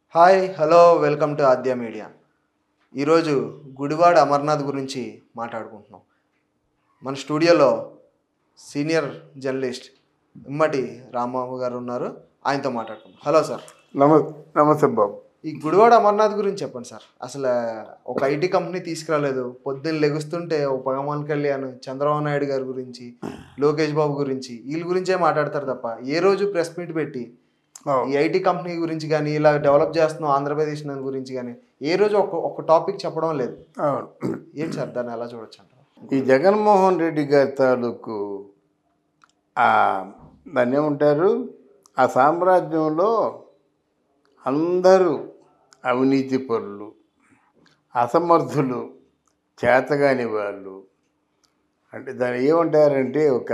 Hi hello welcome to Aadya media ఈరోజు గుడివాడ అమర్నాథ్ గురించి మాట్లాడుకుంటున్నాం మన స్టూడియోలో సీనియర్ జర్నలిస్ట్ ఇమ్మటి రాంబాబు గారు ఉన్నారు ఆయనతో మాట్లాడుకుందాం హలో సార్ నమ నమస్తే బాబు ఈ గుడివాడ అమర్నాథ్ గురించి చెప్పండి సార్ అసలు ఒక ఐటీ కంపెనీ తీసుకురాలేదు పొద్దున్న లెగుస్తుంటే ఓ పగమాన్ కళ్యాణ్ చంద్రబాబు నాయుడు గారి గురించి లోకేష్ బాబు గురించి వీళ్ళ గురించే మాట్లాడతారు తప్ప ఏ రోజు ప్రెస్ మీట్ పెట్టి ఈ ఐటీ కంపెనీ గురించి కానీ ఇలా డెవలప్ చేస్తున్నాం ఆంధ్రప్రదేశ్ దాని గురించి కానీ ఏ రోజు ఒక ఒక టాపిక్ చెప్పడం లేదు అవును ఏంటి సార్ దాన్ని ఎలా చూడొచ్చు అంటారు ఈ జగన్మోహన్ రెడ్డి గారి తాలూకు ఆ దాన్ని ఏమంటారు ఆ సామ్రాజ్యంలో అందరూ అవినీతి పరులు అసమర్థులు చేతగాని వాళ్ళు అంటే దాన్ని ఏమంటారంటే ఒక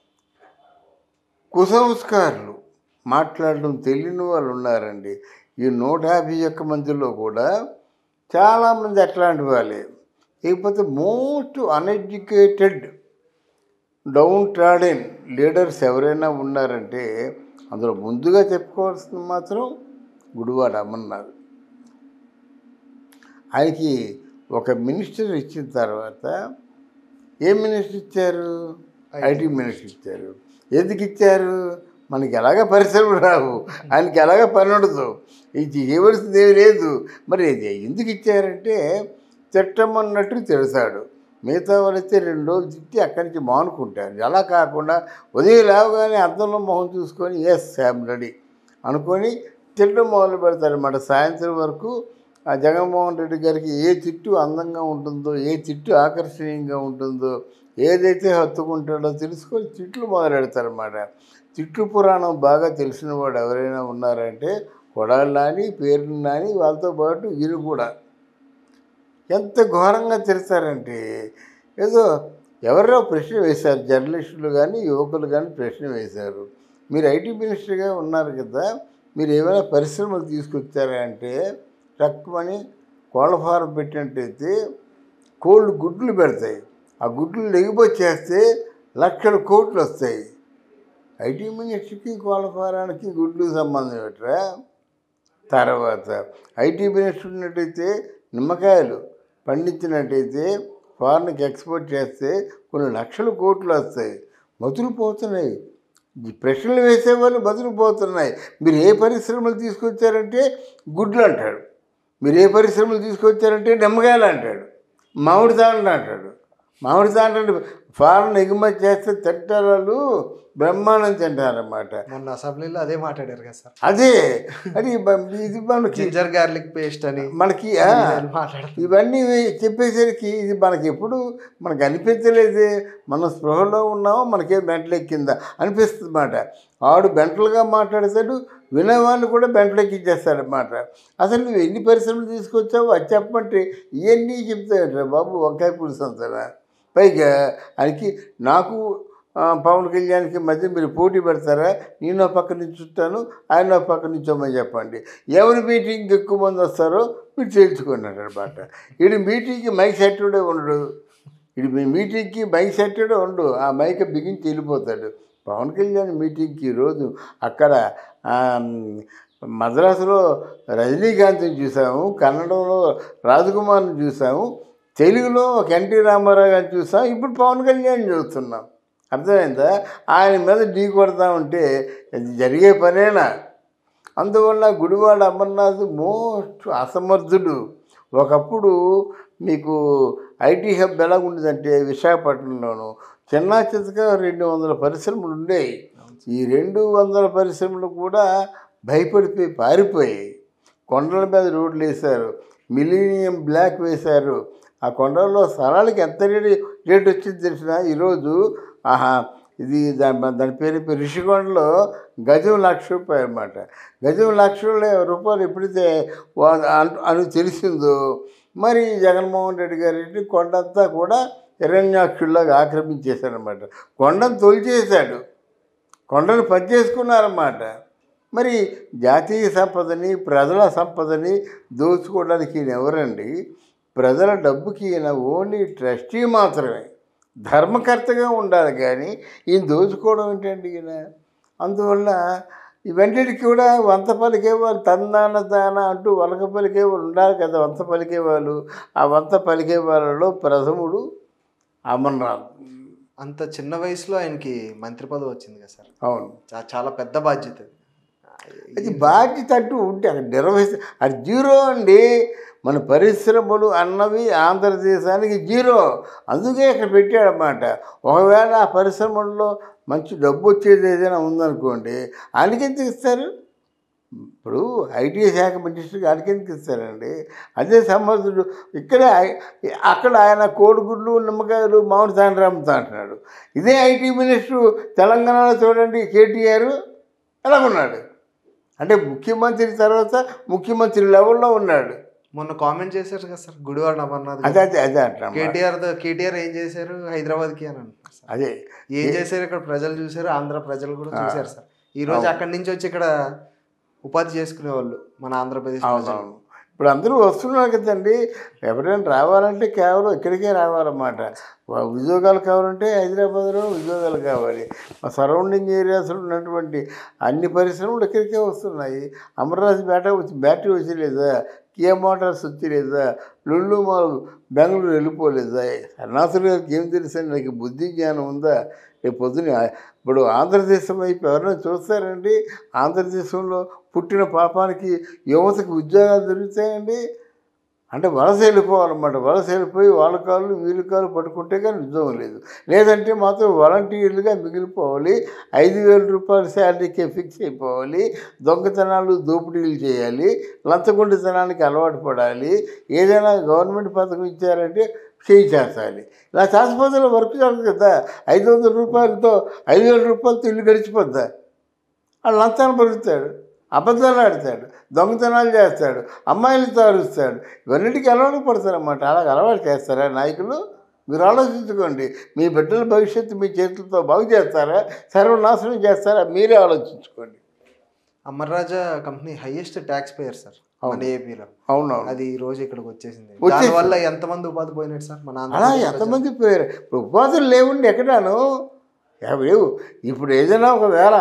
కుసంస్కారులు మాట్లాడడం తెలియని వాళ్ళు ఉన్నారండి ఈ నూట యాభై ఒక్క మందిలో కూడా చాలామంది అట్లాంటి వాళ్ళే లేకపోతే most uneducated down trodden leaders ఎవరైనా ఉన్నారంటే అందులో ముందుగా చెప్పుకోవాల్సింది మాత్రం గుడివాడ అమర్నాథ్ ఆయనకి ఒక మినిస్టర్ ఇచ్చిన తర్వాత ఏ మినిస్టర్ ఇచ్చారు ఐటీ మినిస్టర్ ఇచ్చారు ఎందుకు ఇచ్చారు మనకి ఎలాగ పరిశ్రమలు రావు ఆయనకి ఎలాగ పని ఉండదు ఇది చేయవలసింది ఏమీ లేదు మరి ఇది ఎందుకు ఇచ్చారంటే తిట్టమన్నట్టు తెలుసాడు మిగతా వాళ్ళైతే రెండు రోజులు తిట్టి అక్కడి నుంచి మానుకుంటారు అలా కాకుండా ఉదయం లేవగానే అద్దంలో మొహం చూసుకొని ఎస్ ఐఎమ్ రెడీ అనుకొని తిట్టడం మొదలు పెడతారన్నమాట సాయంత్రం వరకు ఆ జగన్మోహన్ రెడ్డి గారికి ఏ తిట్టు అందంగా ఉంటుందో ఏ తిట్టు ఆకర్షణీయంగా ఉంటుందో ఏదైతే హత్తుకుంటాడో తెలుసుకొని తిట్లు మొదలెడతారన్నమాట తిట్లు పురాణం బాగా తెలిసిన వాడు ఎవరైనా ఉన్నారంటే కొడాలి నాని పేరు నాని వాళ్ళతో పాటు ఈయన కూడా ఎంత ఘోరంగా తిడతారంటే ఏదో ఎవరో ప్రశ్న వేశారు జర్నలిస్టులు కానీ యువకులు కానీ ప్రశ్న వేశారు మీరు ఐటీ మినిస్టర్గా ఉన్నారు కదా మీరు ఏమైనా పరిశ్రమలు తీసుకొచ్చారా అంటే తక్కువని కోళ్ళ ఫారం పెట్టినట్టయితే కోళ్ళు గుడ్లు పెడతాయి ఆ గుడ్లు లెగిపోచేస్తే లక్షల కోట్లు వస్తాయి ఐటీ మినిస్టర్కి కోళ్ళ ఫారానికి గుడ్లు సంబంధం పెట్టరా తర్వాత ఐటీ మినిస్టర్ ఉన్నట్టయితే నిమ్మకాయలు పండించినట్టయితే ఫారెన్కి ఎక్స్పోర్ట్ చేస్తే కొన్ని లక్షల కోట్లు వస్తాయి మతులు పోతున్నాయి ఈ ప్రశ్నలు వేసేవాళ్ళు బతులు పోతున్నాయి మీరు ఏ పరిశ్రమలు తీసుకొచ్చారంటే గుడ్లు అంటాడు మీరు ఏ పరిశ్రమలు తీసుకొచ్చారంటే నిమ్మకాయలు అంటాడు మామిడి తాండ్రు అంటాడు మామిడి తాండ్రు ఫారెన్ ఎగుమతి చేస్తే తింటారు వాళ్ళు బ్రహ్మాండం తింటారన్నమాట మొన్న అసెంబ్లీలో అదే మాట్లాడారు కదా సార్ అదే అది బ- ఇది మనకి జింజర్ గార్లిక్ పేస్ట్ అని మనకి ఆ, మాట్లాడారు ఇవన్నీ చెప్పేసరికి ఇది మనకి ఎప్పుడు మనకు అనిపించలేదు మనం స్పృహలో ఉన్నామో మనకే బెంటలు ఎక్కిందా అనిపిస్తుంది అన్నమాట ఆడు బెంటలుగా మాట్లాడతాడు వినేవాళ్ళు కూడా బెంటలు ఎక్కించేస్తాడు అన్నమాట అసలు నువ్వు ఎన్ని పరిశ్రమలు తీసుకొచ్చావు అది చెప్పమంటే ఇవన్నీ చెప్తాడు బాబు వంకాయ పులుసు అంతారా పైగా ఆయనకి నాకు ఆ, పవన్ కళ్యాణ్కి మధ్య మీరు పోటీ పెడతారా నేను ఒక పక్క నుంచి చుట్టాను ఆయన ఒక పక్క నుంచోమని చెప్పండి ఎవరి మీటింగ్కి ఎక్కువ మంది వస్తారో మీరు తేల్చుకున్నాడు అనమాట వీడి మీటింగ్కి మైక్ సెట్టుడే ఉండడు వీడి మీ మీటింగ్కి మైక్ సెట్టుడే ఉండు ఆ మైక్ బిగించి వెళ్ళిపోతాడు పవన్ కళ్యాణ్ మీటింగ్కి ఈరోజు అక్కడ ఆ, మద్రాసులో రజనీకాంత్ని చూసాము కన్నడంలో రాజకుమార్ని చూసాము తెలుగులో ఒక ఎన్టీ రామారావు గారిని చూసాం ఇప్పుడు పవన్ కళ్యాణ్ చూస్తున్నాం అర్థమైందా ఆయన మీద ఢీ కొడతా ఉంటే అది జరిగే పనేనా అందువల్ల గుడివాడ అమర్నాథ్ మోస్ట్ అసమర్థుడు ఒకప్పుడు మీకు ఐటీ హబ్ ఎలా ఉండేదంటే విశాఖపట్నంలోను చిన్న చితక రెండు వందల పరిశ్రమలు ఉండేవి ఈ రెండు వందల పరిశ్రమలు కూడా భయపడిపోయి పారిపోయాయి కొండల మీద రోడ్లు వేశారు మిలీనియం బ్లాక్ వేశారు ఆ కొండల్లో స్థలాలకి ఎంత రేటు రేటు వచ్చింది తెలిసిన ఈరోజు ఆహా ఇది దాని దాని పేరు పేరు రిషికొండలో గజం లక్ష రూపాయలు అనమాట గజం లక్ష రూపాయలు ఎప్పుడైతే వా- అన్- అని తెలిసిందో మరి జగన్మోహన్ రెడ్డి గారి కొండంతా కూడా హిరణ్యాక్షుల్లాగా ఆక్రమించేశాడనమాట కొండను తొలిచేశాడు కొండను పనిచేసుకున్నారన్నమాట మరి జాతీయ సంపదని ప్రజల సంపదని దోచుకోవడానికి ఈయన ఎవరండి ప్రజల డబ్బుకి ఈయన ఓన్లీ ట్రస్టీ మాత్రమే ధర్మకర్తగా ఉండాలి కానీ ఈయన దోచుకోవడం ఏంటండి ఈయన అందువల్ల ఇవన్నిటికీ కూడా వంత పలికేవాళ్ళు తందాన దాన అంటూ వలక పలికేవాళ్ళు ఉండాలి కదా వంత పలికేవాళ్ళు ఆ వంత పలికే వాళ్ళలో ప్రథముడు అమర్నాథ్ అంత చిన్న వయసులో ఆయనకి మంత్రి పదవి వచ్చింది కదా సార్ అవును చా- చాలా పెద్ద బాధ్యత అది. అది బాధ్యత అంటూ ఉంటే అక్కడ నిర్వహిస్తే అది జీరో అండి మన పరిశ్రమలు అన్నవి ఆంధ్రదేశానికి జీరో అందుకే ఇక్కడ పెట్టాడన్నమాట ఒకవేళ ఆ పరిశ్రమల్లో మంచి డబ్బు వచ్చేది ఏదైనా ఉందనుకోండి ఆయనకెందుకు ఇస్తారు ఇప్పుడు ఐటీ శాఖ మినిస్టర్కి ఆయనకెందుకు ఇస్తారండి అదే సమర్థుడు ఇక్కడే ఆయ- అక్కడ ఆయన కోడిగుడ్లు నిమ్మకాయలు మామిడి తాండ్ర అమ్ముతా అంటున్నాడు ఇదే ఐటీ మినిస్టర్ తెలంగాణలో చూడండి కేటీఆర్ ఎలాగున్నాడు అంటే ముఖ్యమంత్రి తర్వాత ముఖ్యమంత్రి లెవెల్లో ఉన్నాడు మొన్న కామెంట్ చేశారు కదా సార్ గుడివాడ అమర్నాథ్ అదే అదే అదే అంటున్నాం కేటీఆర్ కేటీఆర్ ఏం చేశారు హైదరాబాద్ కి అని అంటున్నారు సార్ అదే ఏం చేశారు ఇక్కడ ప్రజలు చూశారు ఆంధ్ర ప్రజలు కూడా చూశారు సార్ ఈ రోజు అక్కడి నుంచి వచ్చి ఇక్కడ ఉపాధి చేసుకునే వాళ్ళు మన ఆంధ్రప్రదేశ్ ప్రజలు అవునవును ఇప్పుడు అందరూ వస్తున్నారు కదండి ఎవరైనా రావాలంటే కేవలం ఇక్కడికే రావాలన్నమాట వా- ఉద్యోగాలు కావాలంటే హైదరాబాద్లో ఉద్యోగాలు కావాలి మా సరౌండింగ్ ఏరియాస్లో ఉన్నటువంటి అన్ని పరిశ్రమలు ఇక్కడికే వస్తున్నాయి అమర్రాజు బేట వచ్చి బ్యాటరీ వచ్చి లేదా కియా మోటార్స్ వచ్చి లేదా లుల్లు మాల్ బెంగళూరు వెళ్ళిపోలేదా సన్నాసులు గారికి ఏం తెలుసండి నాకు బుద్ధి జ్ఞానం ఉందా రేపు పొద్దున ఇప్పుడు ఆంధ్రదేశం వైపు ఎవరైనా చూస్తారండి ఆంధ్రదేశంలో పుట్టిన పాపానికి యువతకు ఉద్యోగాలు దొరుకుతాయండి అంటే వలస వెళ్ళిపోవాలన్నమాట వలస వెళ్ళిపోయి వాళ్ళ కాళ్ళు వీళ్ళ కాళ్ళు పట్టుకుంటే కానీ ఉద్యోగం లేదు లేదంటే మాత్రం వాలంటీర్లుగా మిగిలిపోవాలి ఐదు వేల రూపాయల శాలరీకే ఫిక్స్ అయిపోవాలి దొంగతనాలు దోపిడీలు చేయాలి లంచగొండితనానికి అలవాటు పడాలి ఏదైనా గవర్నమెంట్ పథకం ఇచ్చారంటే చేయి చేస్తాలి ఇలా శాశ్వతంలో వర్క్ జరుగుతుంది కదా ఐదు వందల రూపాయలతో ఐదు వేల రూపాయలతో ఇల్లు గడిచిపోద్దా వాళ్ళు లంచాన్ని పలుకుతాడు అబద్ధాలు ఆడతాడు దొంగతనాలు చేస్తాడు అమ్మాయిలు తారుస్తాడు ఇవన్నిటికీ అలవాటు పడతారన్నమాట అలాగ అలవాటు చేస్తారా నాయకులు మీరు ఆలోచించుకోండి మీ బిడ్డల భవిష్యత్తు మీ చేతులతో బాగు చేస్తారా సర్వనాశనం చేస్తారా మీరే ఆలోచించుకోండి Amara Raja company highest tax payer sir మన ఏపీలో అవునవును అది ఈ రోజు ఇక్కడికి వచ్చేసింది వచ్చేసింది. దానివల్ల ఎంతమంది ఉపాధి పోయినట్టు సార్ మన అలా ఆంధ్రప్రదేశ్ ఎంతమంది పోయారు ఇప్పుడు ఉపాధులు లేవండి ఎక్కడాను యా- లేవు ఇప్పుడు ఏదైనా ఒకవేళ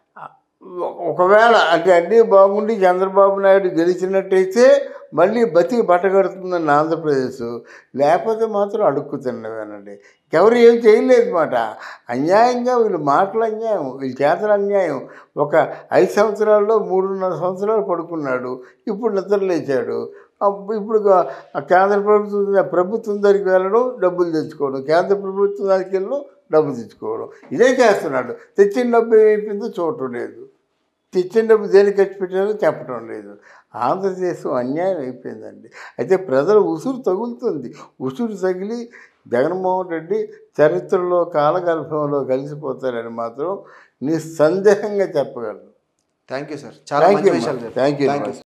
ఒకవేళ అంటే అన్నీ బాగుండి చంద్రబాబు నాయుడు గెలిచినట్టయితే మళ్ళీ బతికి బట్టగడుతుందండి ఆంధ్రప్రదేశ్ లేకపోతే మాత్రం అడుక్కుతున్నవేనండి ఎవరు ఏం చేయలేదు మాట అన్యాయంగా వీళ్ళు మాటలు అన్యాయం వీళ్ళ చేతల అన్యాయం ఒక ఐదు సంవత్సరాల్లో మూడున్నర సంవత్సరాలు పడుకున్నాడు ఇప్పుడు నిద్ర లేచాడు అప్పుడు ఇప్పుడు గా- ఆ కేంద్ర ప్రభుత్వం ప్రభుత్వం దగ్గరికి వెళ్ళడం డబ్బులు తెచ్చుకోవడం కేంద్ర ప్రభుత్వం దగ్గరికి వెళ్ళడం డబ్బులు తెచ్చుకోవడం ఇదే చేస్తున్నాడు తెచ్చిన డబ్బు ఏమైపోయిందో చూడటం లేదు తెచ్చిన డబ్బు దేనికి ఖర్చు పెట్టారో చెప్పడం లేదు ఆంధ్రదేశం అన్యాయం అయిపోయిందండి అయితే ప్రజల ఉసురు తగులుతుంది ఉసురు తగిలి జగన్మోహన్ రెడ్డి చరిత్రలో కాలగల్భంలో కలిసిపోతారని మాత్రం నిస్సందేహంగా చెప్పగలను థ్యాంక్ యూ సార్ చాలా థ్యాంక్ మంచి యూ విషయాలు చెప్పారు థ్యాంక్ యూ థ్యాంక్ యూ